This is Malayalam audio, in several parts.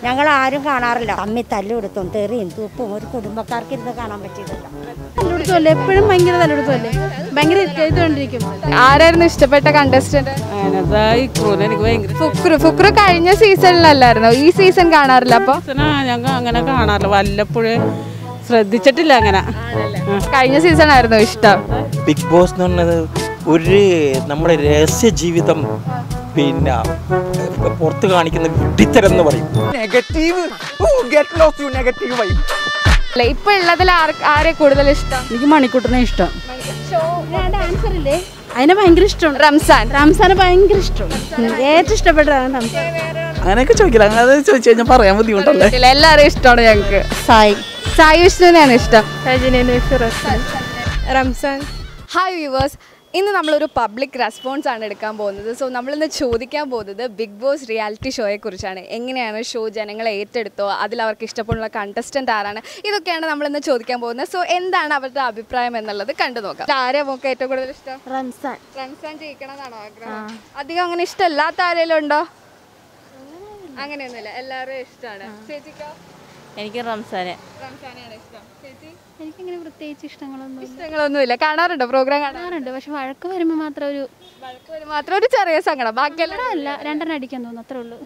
ഞങ്ങൾ ആരും കാണാറില്ല തമ്മി തല്ലുകൊടുത്തും തെറിയും തൂപ്പും ഒരു കുടുംബക്കാർക്ക് ഇരുന്ന് കാണാൻ പറ്റിയതല്ല തല്ലെടുത്തല്ലേ എപ്പോഴും ഭയങ്കര തല്ലെടുത്തല്ലേ ഭയങ്കര ചെയ്തുകൊണ്ടിരിക്കും ആരായിരുന്നു ഇഷ്ടപ്പെട്ട കണ്ടസ്റ്റന്റ് അതിനകത്ത് ഈ ക്രൂന് എനിക്ക് ഭയങ്കര ഫുക്രു ഫുക്രു കഴിഞ്ഞ സീസണിലല്ലായിരുന്നോ ഈ സീസൺ കാണാറില്ല അപ്പൊ ഞങ്ങൾ അങ്ങനെ കാണാറില്ല വല്ലപ്പോഴും ശ്രദ്ധിച്ചിട്ടില്ല അങ്ങനെ കഴിഞ്ഞ സീസൺ ആയിരുന്നു ഇഷ്ടം ബിഗ് ബോസ് എന്ന് പറഞ്ഞത് ഒരു നമ്മുടെ രഹസ്യ ജീവിതം പിന്നെ പുറത്ത് കാണിക്കുന്ന വിഡ്ഢിത്തരം എന്ന് പറയും negative get lost you negative vibe അല്ല ഇപ്പൊ ഉള്ളതിൽ ആർ- ആരെ കൂടുതൽ ഇഷ്ടം എനിക്ക് മണിക്കൂട്ടനെ ഇഷ്ടം ഡാൻസർ ഇല്ലേ അതിനെ ഭയങ്കര ഇഷ്ടമാണ് റംസാൻ റംസാനെ ഭയങ്കര ഇഷ്ടമാണ് ഏറ്റവും ഇഷ്ടപ്പെട്ടതാണ് റംസാൻ അങ്ങനെയൊക്കെ ചോദിക്കില്ല അങ്ങനെ അത് ചോദിച്ചു കഴിഞ്ഞാൽ പറയാൻ ബുദ്ധിമുട്ടല്ലേ ഇല്ല, എല്ലാവരെയും ഇഷ്ടമാണ് ഞങ്ങൾക്ക് സായി സായി വിഷ്ണുവിനെയാണ് ഇഷ്ടം റംസാൻ ഹായ് വ്യൂവേഴ്സ് ഇന്ന് നമ്മളൊരു പബ്ലിക് റെസ്പോൺസ് ആണ് എടുക്കാൻ പോകുന്നത് സോ നമ്മളിന്ന് ചോദിക്കാൻ പോകുന്നത് ബിഗ് ബോസ് റിയാലിറ്റി ഷോയെ കുറിച്ചാണ് എങ്ങനെയാണ് ഷോ ജനങ്ങളെ ഏറ്റെടുത്തോ അതിൽ അവർക്ക് ഇഷ്ടപ്പെടുന്ന കണ്ടസ്റ്റന്റ് ആരാണ് ഇതൊക്കെയാണ് നമ്മളിന്ന് ചോദിക്കാൻ പോകുന്നത് സോ എന്താണ് അവരുടെ അഭിപ്രായം എന്നുള്ളത് കണ്ടു നോക്കാം ആരെയാ നമുക്ക് ഏറ്റവും കൂടുതൽ ഇഷ്ടം റംസാൻ റംസാൻ ജയിക്കണം എന്നാണോ ആഗ്രഹം അധികം അങ്ങനെ ഇഷ്ടമല്ലാത്ത ആരെങ്കിലും ഉണ്ടോ അങ്ങനെയൊന്നുമില്ല എല്ലാവരും ഇഷ്ടമാണ് ചേച്ചിക്കോ എനിക്ക് റംസാനെ റംസാനെയാണ് ഇഷ്ടം ചേച്ചി എനിക്കങ്ങനെ പ്രത്യേകിച്ച് ഇഷ്ടങ്ങളൊന്നും ഇഷ്ടങ്ങളൊന്നുമില്ല കാണാറുണ്ടോ പ്രോഗ്രാം കാണാറുണ്ട് കാണാറുണ്ട് പക്ഷെ വഴക്ക് വരുമ്പോൾ മാത്രം ഒരു വഴക്ക് വരും മാത്രം ഒരു ചെറിയ സങ്കടം ബാക്കിയെല്ലാം അല്ല രണ്ടെണ്ണം അടിക്കാൻ തോന്നുന്നു അത്രേ ഉള്ളൂ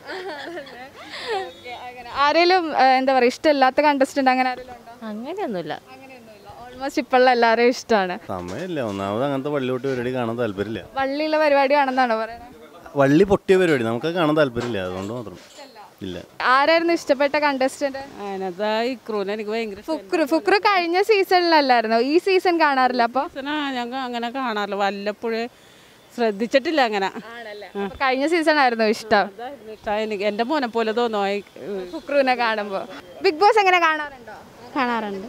അങ്ങനെ ആരെങ്കിലും ഏഹ്, എന്താ പറയുക ഇഷ്ടമില്ലാത്ത കണ്ടസ്റ്റന്റ് അങ്ങനെ ആരെങ്കിലും ഉണ്ടോ അങ്ങനെയൊന്നുമില്ല അങ്ങനെയൊന്നുമില്ല ഓൾമോസ്റ്റ് ഇപ്പോഴുള്ള എല്ലാവരെയും ഇഷ്ടമാണ് സമയമില്ല ഒന്നാമത് അങ്ങനത്തെ വള്ളിയോട്ട് പരിപാടി കാണാൻ താല്പര്യമില്ല വള്ളിയുള്ള പരിപാടിയാണെന്നാണോ പറയുന്നത് വള്ളി പൊട്ടിയ പരിപാടി നമുക്ക് കാണാൻ താല്പര്യമില്ല അതുകൊണ്ട് മാത്രം ഇല്ല ആരായിരുന്നു ഇഷ്ടപ്പെട്ട കണ്ടസ്റ്റന്റ് അതിനകത്ത് ഈ ക്രൂന് എനിക്ക് ഭയങ്കര ഫുക്രു ഫുക്രു കഴിഞ്ഞ സീസണിലല്ലായിരുന്നോ ഈ സീസൺ കാണാറില്ല അപ്പൊ ഞങ്ങൾ അങ്ങനെ കാണാറില്ല വല്ലപ്പോഴും ശ്രദ്ധിച്ചിട്ടില്ല അങ്ങനെ അപ്പൊ കഴിഞ്ഞ സീസൺ ആയിരുന്നു ഇഷ്ടം അതാ ഇഷ്ടം എനിക്ക് എൻ്റെ മോനെ പോലെ തോന്നുന്നു ഫുക്രുവിനെ കാണുമ്പോ ബിഗ് ബോസ് എങ്ങനെ കാണാറുണ്ടോ കാണാറുണ്ട്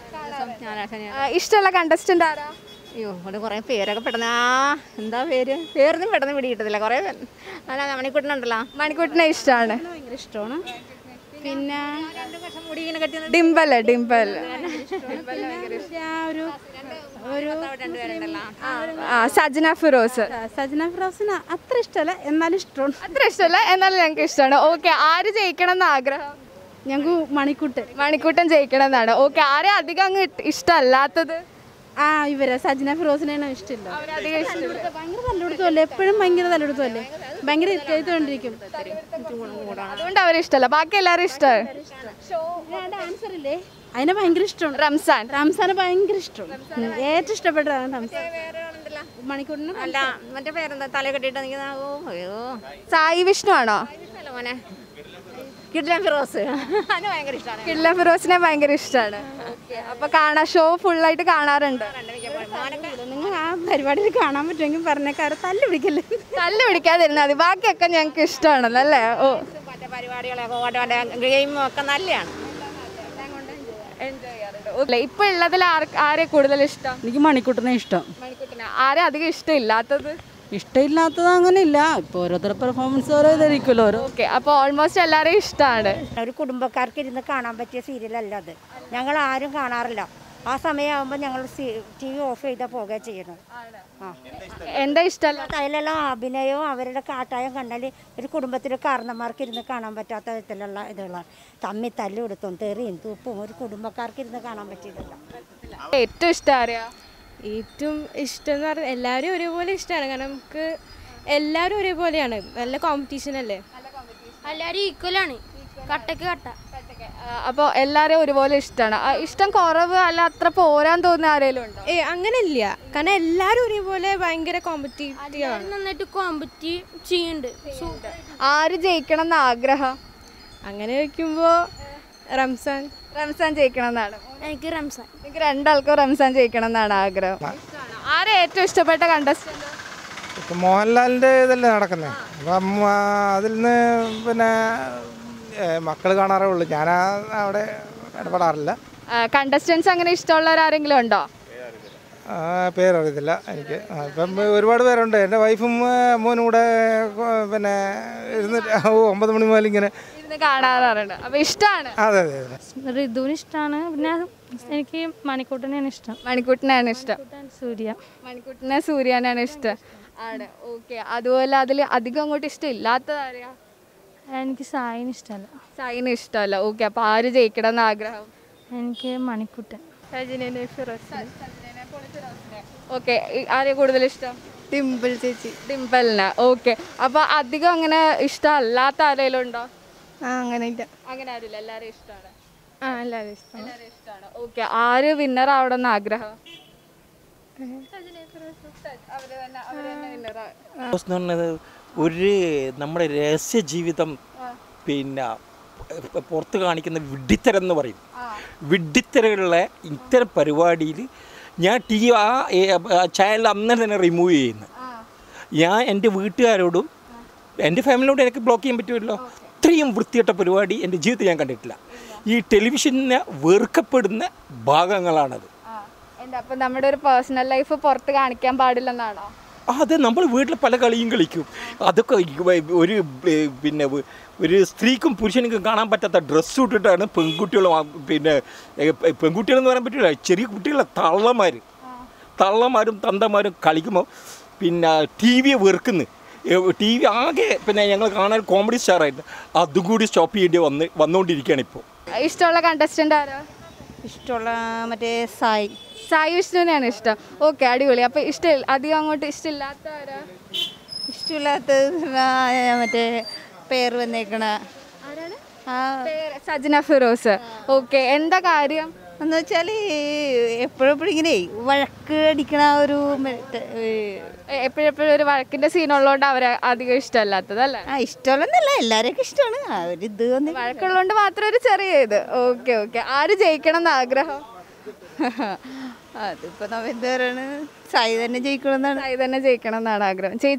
ആ, ഇഷ്ടമുള്ള കണ്ടസ്റ്റന്റ് ആരാ അയ്യോ ഇവിടെ കുറേ പേരൊക്കെ പെട്ടെന്ന് ആ എന്താ പേര് പേരൊന്നും പെട്ടെന്ന് പിടി കിട്ടത്തില്ല കുറേ പേര് അല്ല മണിക്കൂട്ടനുണ്ടല്ലോ മണിക്കൂട്ടിനെ ഇഷ്ടമാണ് ഭയങ്കര ഇഷ്ടമാണ് പിന്നെ മുടി ഇങ്ങനെ കെട്ടി ഡിംപൽ ഡിംപൽ ആ ഒരു ഒരു രണ്ടുപേരുണ്ടല്ലോ ആ സജന ഫിറോസ് സജന ഫിറോസിന് അത്ര ഇഷ്ടമല്ല എന്നാലും ഇഷ്ടമാണ് അത്ര ഇഷ്ടമല്ല എന്നാലും ഞങ്ങൾക്ക് ഇഷ്ടമാണ് ഓക്കെ ആര് ജയിക്കണം എന്ന് ആഗ്രഹം ഞങ്ങൾക്ക് മണിക്കൂട്ട് മണിക്കൂട്ടൻ ജയിക്കണം എന്നാണ് ഓക്കെ ആരെ അധികം അങ്ങ് ഇട്ട് ഇഷ്ടമല്ലാത്തത് ആ ഇവരെ സജന ഫിറോസിനെയാണ് ഇഷ്ടമില്ല അവരധികം ഇഷ്ടമില്ല ഭയങ്കര തല്ലെടുത്തല്ലേ എപ്പോഴും ഭയങ്കര തല്ലെടുത്തല്ലേ ഭയങ്കര ചെയ്തുകൊണ്ടിരിക്കും അതുകൊണ്ട് അവരെ ഇഷ്ടമല്ല ബാക്കി എല്ലാവരും ഇഷ്ടമാണ് ഡാൻസർ ഇല്ലേ അതിനെ ഭയങ്കര ഇഷ്ടമാണ് റംസാൻ റംസാനെ ഭയങ്കര ഇഷ്ടമാണ് ഏറ്റവും ഇഷ്ടപ്പെട്ടതാണ് റംസാൻ മണിക്കൂറിന് അല്ല മറ്റേ പേരെന്താ തല കെട്ടിയിട്ട് നിൽക്കുന്ന ഓ അയ്യോ സായി വിഷ്ണു ആണോ അല്ല മോനെ കിഡ്ലൻ ഫിറോസ് അതിന് ഭയങ്കര ഇഷ്ടമാണ് കില്ല ഫിറോസിനെ ഭയങ്കര ഇഷ്ടമാണ് അപ്പൊ കാണാ ഷോ ഫുള്ളായിട്ട് കാണാറുണ്ട് നിങ്ങൾ ആ പരിപാടിയിൽ കാണാൻ പറ്റുമെങ്കിൽ പറഞ്ഞേക്കാരെ തല്ല് പിടിക്കല്ലേ തല്ല് പിടിക്കാതിരുന്നാൽ മതി ബാക്കിയൊക്കെ ഞങ്ങൾക്ക് ഇഷ്ടമാണല്ലോ അല്ലേ ഓ മറ്റേ പരിപാടികളൊക്കെ ഓട്ടോൻ്റെ ഗെയിമും ഒക്കെ നല്ലതാണ് അല്ല ഇപ്പൊ ഉള്ളതിൽ ആർ- ആരെ കൂടുതൽ ഇഷ്ടം എനിക്ക് മണിക്കൂട്ടനെ ഇഷ്ടം മണിക്കൂട്ടിനെ ആരെ അധികം ഇഷ്ടമില്ലാത്തത് ഇഷ്ടമില്ലാത്തത് അങ്ങനെ ഇല്ല ഇപ്പോൾ ഓരോരുത്തരുടെ പെർഫോമൻസ് ഓരോ ഇതായിരിക്കുമല്ലോ ഓരോ ഓക്കെ അപ്പോൾ ഓൾമോസ്റ്റ് എല്ലാവരെയും ഇഷ്ടമാണ് ഒരു കുടുംബക്കാർക്ക് ഇരുന്ന് കാണാൻ പറ്റിയ സീരിയലല്ല അത് ഞങ്ങൾ ആരും കാണാറില്ല ആ സമയമാകുമ്പോൾ ഞങ്ങൾ ടി വി ഓഫ് ചെയ്താൽ പോകുക ചെയ്യുന്നത് ആ എന്താ ഇഷ്ടമല്ല അതിലെല്ലാം അഭിനയവും അവരുടെ കാട്ടായം കണ്ടാൽ ഒരു കുടുംബത്തിലെ കാരണന്മാർക്ക് ഇരുന്ന് കാണാൻ പറ്റാത്ത വിധത്തിലുള്ള ഇതുകളാണ് തമ്മി തല്ലു കൊടുത്തും തെറിയും തൂപ്പും ഒരു കുടുംബക്കാർക്ക് ഇരുന്ന് കാണാൻ പറ്റിയതല്ല ഏറ്റവും ഇഷ്ടം ആരെയാ ഏറ്റവും ഇഷ്ടം എന്ന് പറഞ്ഞാൽ എല്ലാവരും ഒരേപോലെ ഇഷ്ടമാണ് കാരണം നമുക്ക് എല്ലാവരും ഒരേപോലെയാണ് നല്ല കോമ്പറ്റീഷൻ അല്ലേ എല്ലാവരും ഈക്വലാണ് കട്ടക്ക് കട്ട അപ്പോൾ എല്ലാവരെയും ഒരുപോലെ ഇഷ്ടമാണ് ഇഷ്ടം കുറവ് അല്ല അത്ര പോരാൻ തോന്നുന്ന ആരെങ്കിലും ഉണ്ടോ ഏ അങ്ങനെ ഇല്ല കാരണം എല്ലാവരും ഒരേപോലെ ഭയങ്കര കോമ്പറ്റീറ്റീവ് ആണ് നന്നായിട്ട് കോമ്പറ്റി ചെയ്യുന്നുണ്ട് ആര് ജയിക്കണം എന്ന് ആഗ്രഹം അങ്ങനെ വയ്ക്കുമ്പോൾ റംസാൻ റംസാൻ ജയിക്കണം എന്നാണ് എനിക്ക് റംസാൻ എനിക്ക് രണ്ടാൾക്കും റംസാൻ ജയിക്കണം എന്നാണ് ആഗ്രഹം ആരെ ഏറ്റവും ഇഷ്ടപ്പെട്ട കണ്ടസ്റ്റന്റ് ഇപ്പം മോഹൻലാലിൻ്റെ ഇതല്ലേ നടക്കുന്നത് അപ്പം ആ, അതിൽ നിന്ന് പിന്നെ മക്കൾ കാണാറേ ഉള്ളൂ ഞാൻ ആ- അവിടെ ഇടപെടാറില്ല കണ്ടസ്റ്റൻസ് അങ്ങനെ ഇഷ്ടമുള്ളവർ ആരെങ്കിലും ഉണ്ടോ ആ, പേരറിയത്തില്ല എനിക്ക് ആ, ഇപ്പം ഒരുപാട് പേരുണ്ട് എൻ്റെ വൈഫും ആ, മോനും കൂടെ ആ, പിന്നെ ഇരുന്നിട്ട് ഓ ഒമ്പത് മണി മുതൽ ഇങ്ങനെ ഇരുന്ന് കാണാറുണ്ട് അപ്പൊ ഇഷ്ടമാണ് അതെ അതെ അതെ ഋതുവിന് ഇഷ്ടമാണ് പിന്നെ എനിക്ക് മണിക്കൂട്ടനെയാണ് ഇഷ്ടം മണിക്കൂട്ടിനാണ് ഇഷ്ടം സൂര്യ മണിക്കൂട്ടിനെ സൂര്യാനാണ് ഇഷ്ടം ആണ് ഓക്കെ അതുപോലെ അതിൽ അധികം അങ്ങോട്ട് ഇഷ്ടം ഇല്ലാത്തത് ആരെയാ എനിക്ക് സായിന് ഇഷ്ടമല്ല സൈന് ഇഷ്ടമല്ല ഓക്കെ അപ്പോൾ ആര് ജയിക്കണം എന്ന് ആഗ്രഹം എനിക്ക് മണിക്കുട്ടൻ സജിനെ ഫിറോസ് ഓക്കെ ആരെയാ കൂടുതൽ ഇഷ്ടം ടിമ്പിൾ ചേച്ചി ഡിംപലിന് ഓക്കെ അപ്പോൾ അധികം അങ്ങനെ ഇഷ്ടമല്ലാത്ത ആരെങ്കിലും ഉണ്ടോ ആ അങ്ങനെ ഇല്ല അങ്ങനെ ആരുമില്ല എല്ലാവരും ഇഷ്ടമാണ് ആ എല്ലാവരും ഇഷ്ടം എല്ലാവരും ഇഷ്ടമാണ് ഓക്കെ ആര് വിന്നർ ആവണമെന്ന് ആഗ്രഹം ബോസ് എന്ന് പറഞ്ഞത് ഒരു നമ്മുടെ രഹസ്യ ജീവിതം പിന്നെ പ- പുറത്ത് കാണിക്കുന്ന വിഡ്ഢിത്തരം എന്ന് പറയും വിഡ്ഢിത്തരമുള്ള ഇത്തരം പരിപാടിയിൽ ഞാൻ ടി ആ ചാനൽ അന്നേ തന്നെ റിമൂവ് ചെയ്യുന്നു ഞാൻ എൻ്റെ വീട്ടുകാരോടും എൻ്റെ ഫാമിലിയോടും എനിക്ക് ബ്ലോക്ക് ചെയ്യാൻ പറ്റുമല്ലോ ഇത്രയും വൃത്തികെട്ട പരിപാടി എൻ്റെ ജീവിതത്തിൽ ഞാൻ കണ്ടിട്ടില്ല ഈ ടെലിവിഷനെ വെറുക്കപ്പെടുന്ന ഭാഗങ്ങളാണത് എന്താ അപ്പം നമ്മുടെ ഒരു പേഴ്സണൽ ലൈഫ് പുറത്ത് കാണിക്കാൻ പാടില്ലെന്നാണോ അത് നമ്മൾ വീട്ടിൽ പല കളിയും കളിക്കും അതൊക്കെ ഈ വ- ഒരു ഏർ പിന്നെ വ- ഒരു സ്ത്രീക്കും പുരുഷനും കാണാൻ പറ്റാത്ത ഡ്രസ്സ് ഇട്ടിട്ടാണ് പെൺകുട്ടികളും ആ പിന്നെ ഏർ പെ- പെൺകുട്ടികളെന്ന് പറയാൻ പറ്റില്ല ചെറിയ കുട്ടികളെ തള്ളമാർ തള്ളമാരും തന്തമാരും കളിക്കുമ്പോൾ പിന്നെ ടി വിയെ വെറുക്കുന്നു ടി വി ആകെ പിന്നെ ഞങ്ങൾ കാണാൻ കോമഡി സ്റ്റാറായിരുന്നു അതും കൂടി സ്റ്റോപ്പ് ചെയ്യേണ്ടി വന്ന് വന്നുകൊണ്ടിരിക്കുകയാണ് ഇപ്പോൾ ഇഷ്ടമുള്ള കണ്ടസ്റ്റൻ്റ് ആരാ ഇഷ്ടമുള്ള മറ്റേ സായി സായി വിഷ്ണുവിനെയാണ് ഇഷ്ടം ഓക്കെ അടിപൊളി അപ്പോൾ ഇഷ്ടം അധികം അങ്ങോട്ട് ഇഷ്ടമില്ലാത്ത ആരാ ഇഷ്ടമില്ലാത്തത് മറ്റേ പേര് വന്നേക്കണ ആ പേര് സജന ഫിറോസ് ഓക്കെ എന്താ കാര്യം എന്ന് വെച്ചാൽ എപ്പോഴെപ്പോഴും ഇങ്ങനെ വഴക്ക് അടിക്കണ ആ ഒരു മറ്റേ, ഏ, എപ്പോഴെപ്പോഴും ഒരു വഴക്കിന്റെ സീൻ ഉള്ളതുകൊണ്ട് അവരെ അധികം ഇഷ്ടമല്ലാത്തത് അല്ലേ ആ ഇഷ്ടമല്ലെന്നല്ല എല്ലാവരെയൊക്കെ ഇഷ്ടമാണ് ആ ഒരു ഇത് വന്ന് വഴക്കുള്ളതുകൊണ്ട് മാത്രം ഒരു ചെറിയ ഇത് ഓക്കെ ഓക്കെ ആര് ജയിക്കണം എന്ന് ആഗ്രഹം അതിപ്പോ നമ്മ എന്താ പറയണ് സായി തന്നെ ജയിക്കണമെന്നാണ് സായി തന്നെ ജയിക്കണം എന്നാണ് ആഗ്രഹം ചേച്ചി